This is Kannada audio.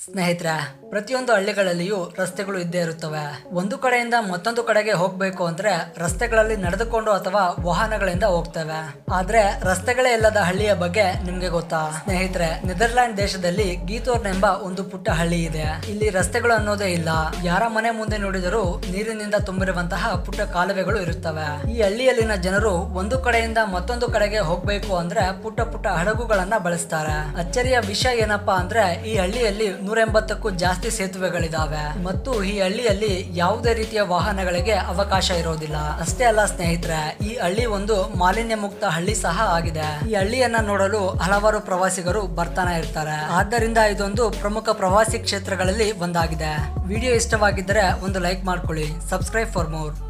ಸ್ನೇಹಿತರೆ ಪ್ರತಿಯೊಂದು ಹಳ್ಳಿಗಳಲ್ಲಿಯೂ ರಸ್ತೆಗಳು ಇದ್ದೇ ಇರುತ್ತವೆ ಒಂದು ಕಡೆಯಿಂದ ಮತ್ತೊಂದು ಕಡೆಗೆ ಹೋಗ್ಬೇಕು ಅಂದ್ರೆ ರಸ್ತೆಗಳಲ್ಲಿ ನಡೆದುಕೊಂಡು ಅಥವಾ ವಾಹನಗಳಿಂದ ಹೋಗ್ತೇವೆ ಆದ್ರೆ ರಸ್ತೆಗಳೇ ಇಲ್ಲದ ಹಳ್ಳಿಯ ಬಗ್ಗೆ ನಿಮ್ಗೆ ಗೊತ್ತಾ ಸ್ನೇಹಿತರೆ ನೆದರ್ಲ್ಯಾಂಡ್ ದೇಶದಲ್ಲಿ ಗೀತೋರ್ನ್ ಎಂಬ ಒಂದು ಪುಟ್ಟ ಹಳ್ಳಿ ಇದೆ ಇಲ್ಲಿ ರಸ್ತೆಗಳು ಅನ್ನೋದೇ ಇಲ್ಲ ಯಾರ ಮನೆ ಮುಂದೆ ನೋಡಿದರೂ ನೀರಿನಿಂದ ತುಂಬಿರುವಂತಹ ಪುಟ್ಟ ಕಾಲುವೆಗಳು ಇರುತ್ತವೆ ಈ ಹಳ್ಳಿಯಲ್ಲಿನ ಜನರು ಒಂದು ಕಡೆಯಿಂದ ಮತ್ತೊಂದು ಕಡೆಗೆ ಹೋಗ್ಬೇಕು ಅಂದ್ರೆ ಪುಟ್ಟ ಪುಟ್ಟ ಹಡಗುಗಳನ್ನ ಬಳಸ್ತಾರೆ ಅಚ್ಚರಿಯ ವಿಷಯ ಏನಪ್ಪಾ ಅಂದ್ರೆ ಈ ಹಳ್ಳಿಯಲ್ಲಿ ನೂರ ಎಂಬತ್ತಕ್ಕೂ ಜಾಸ್ತಿ ಸೇತುವೆಗಳಿದಾವೆ ಮತ್ತು ಈ ಹಳ್ಳಿಯಲ್ಲಿ ಯಾವುದೇ ರೀತಿಯ ವಾಹನಗಳಿಗೆ ಅವಕಾಶ ಇರೋದಿಲ್ಲ ಅಷ್ಟೇ ಅಲ್ಲ ಸ್ನೇಹಿತರೆ ಈ ಹಳ್ಳಿ ಒಂದು ಮಾಲಿನ್ಯ ಮುಕ್ತ ಹಳ್ಳಿ ಸಹ ಆಗಿದೆ ಈ ಹಳ್ಳಿಯನ್ನ ನೋಡಲು ಹಲವಾರು ಪ್ರವಾಸಿಗರು ಬರ್ತಾನೆ ಇರ್ತಾರೆ ಆದ್ದರಿಂದ ಇದೊಂದು ಪ್ರಮುಖ ಪ್ರವಾಸಿ ಕ್ಷೇತ್ರಗಳಲ್ಲಿ ಒಂದಾಗಿದೆ ವಿಡಿಯೋ ಇಷ್ಟವಾಗಿದ್ದರೆ ಒಂದು ಲೈಕ್ ಮಾಡ್ಕೊಳ್ಳಿ ಸಬ್ಸ್ಕ್ರೈಬ್ ಫಾರ್ ಮೋರ್